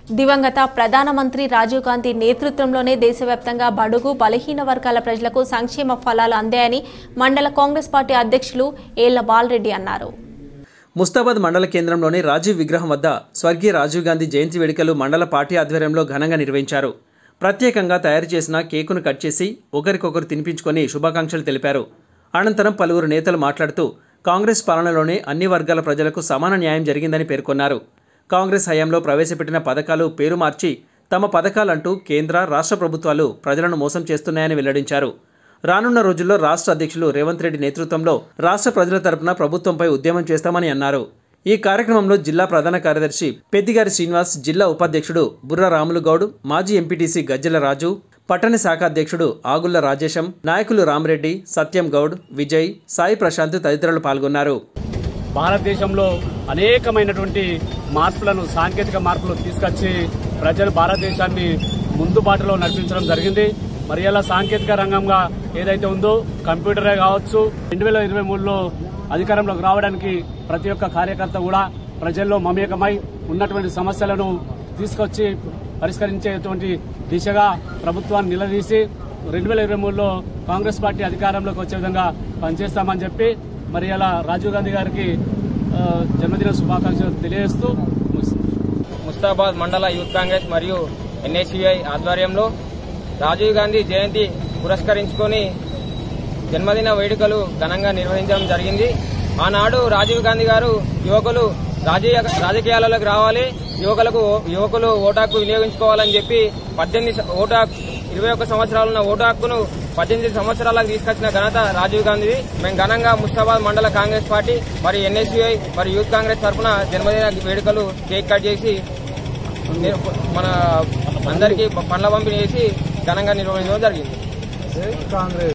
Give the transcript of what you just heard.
దివంగత ప్రధానమంత్రి రాజీవ్ గాంధీ నేతృత్వంలోనే దేశవ్యాప్తంగా బడుగు బలహీన వర్గాల ప్రజలకు సంక్షేమ ఫలాలు అందాయని మండల కాంగ్రెస్ పార్టీ అధ్యక్షులు ఏళ్ల బాలరెడ్డి అన్నారు ముస్తాబాద్ మండల కేంద్రంలోని రాజీవ్ విగ్రహం వద్ద స్వర్గీయ రాజీవ్ గాంధీ జయంతి వేడుకలు మండల పార్టీ ఆధ్వర్యంలో ఘనంగా నిర్వహించారు ప్రత్యేకంగా తయారు చేసిన కేకును కట్ చేసి ఒకరికొకరు తినిపించుకొని శుభాకాంక్షలు తెలిపారు అనంతరం పలువురు నేతలు మాట్లాడుతూ కాంగ్రెస్ పాలనలోనే అన్ని వర్గాల ప్రజలకు సమాన న్యాయం జరిగిందని పేర్కొన్నారు కాంగ్రెస్ హయాంలో ప్రవేశపెట్టిన పథకాలు పేరు మార్చి తమ పథకాలంటూ కేంద్ర రాష్ట్ర ప్రభుత్వాలు ప్రజలను మోసం చేస్తున్నాయని వెల్లడించారు రానున్న రోజుల్లో రాష్ట్ర అధ్యక్షులు రేవంత్ రెడ్డి నేతృత్వంలో రాష్ట్ర ప్రజల తరపున ప్రభుత్వంపై ఉద్యమం చేస్తామని అన్నారు ఈ కార్యక్రమంలో జిల్లా ప్రధాన కార్యదర్శి పెద్దిగారి శ్రీనివాస్ జిల్లా ఉపాధ్యక్షుడు బుర్ర రాములు గౌడ్ మాజీ ఎంపీటీసీ గజ్జల రాజు పట్టణ శాఖ అధ్యక్షుడు ఆగుళ్ల రాజేశం నాయకులు రామరెడ్డి సత్యం గౌడ్ విజయ్ సాయి ప్రశాంత్ తదితరులు పాల్గొన్నారు భారతదేశంలో అనేకమైనటువంటి మార్పులను సాంకేతిక మార్పులు తీసుకొచ్చి ప్రజలు భారతదేశాన్ని ముందు బాటలో నడిపించడం జరిగింది మరి ఇలా సాంకేతిక రంగంగా ఏదైతే ఉందో కంప్యూటరే కావచ్చు రెండు వేల ఇరవై మూడులో అధికారంలోకి రావడానికి ప్రతి ఒక్క కార్యకర్త కూడా ప్రజల్లో మమేకమై ఉన్నటువంటి సమస్యలను తీసుకొచ్చి పరిష్కరించేటువంటి దిశగా ప్రభుత్వాన్ని నిలదీసి రెండు వేల ఇరవై మూడులో కాంగ్రెస్ పార్టీ అధికారంలోకి వచ్చే విధంగా పనిచేస్తామని చెప్పి మరి అలా రాజీవ్ గాంధీ గారికి ఆ, జన్మదిన శుభాకాంక్షలు తెలియజేస్తూ ముగిస్తున్నాను. ముస్తాబాద్ మండల యూత్ కాంగ్రెస్ మరియు ఎన్ఎస్యుఐ ఆధ్వర్యంలో రాజీవ్ గాంధీ జయంతి పురస్కరించుకొని జన్మదిన వేడుకలు ఘనంగా నిర్వహించడం జరిగింది ఆనాడు రాజీవ్ గాంధీ గారు యువకులు రాజకీయ రాజకీయాలలోకి రావాలి యువకులకు యువకులు ఓటు హక్కు వినియోగించుకోవాలని చెప్పి పద్దెనిమిది స- ఓటు హక్కు ఇరవై ఒక్క సంవత్సరాలు ఉన్న ఓటు హక్కును పద్దెనిమిది సంవత్సరాలకు తీసుకొచ్చిన ఘనత రాజీవ్ గాంధీది మేము ఘనంగా ముస్తాబాద్ మండల కాంగ్రెస్ పార్టీ మరియు ఎన్ఎస్యుఐ మరియు యూత్ కాంగ్రెస్ తరఫున జన్మదిన వేడుకలు కేక్ కట్ చేసి ని- మన అందరికీ పండ్ల పంపిణీ చేసి ఘనంగా నిర్వహించడం జరిగింది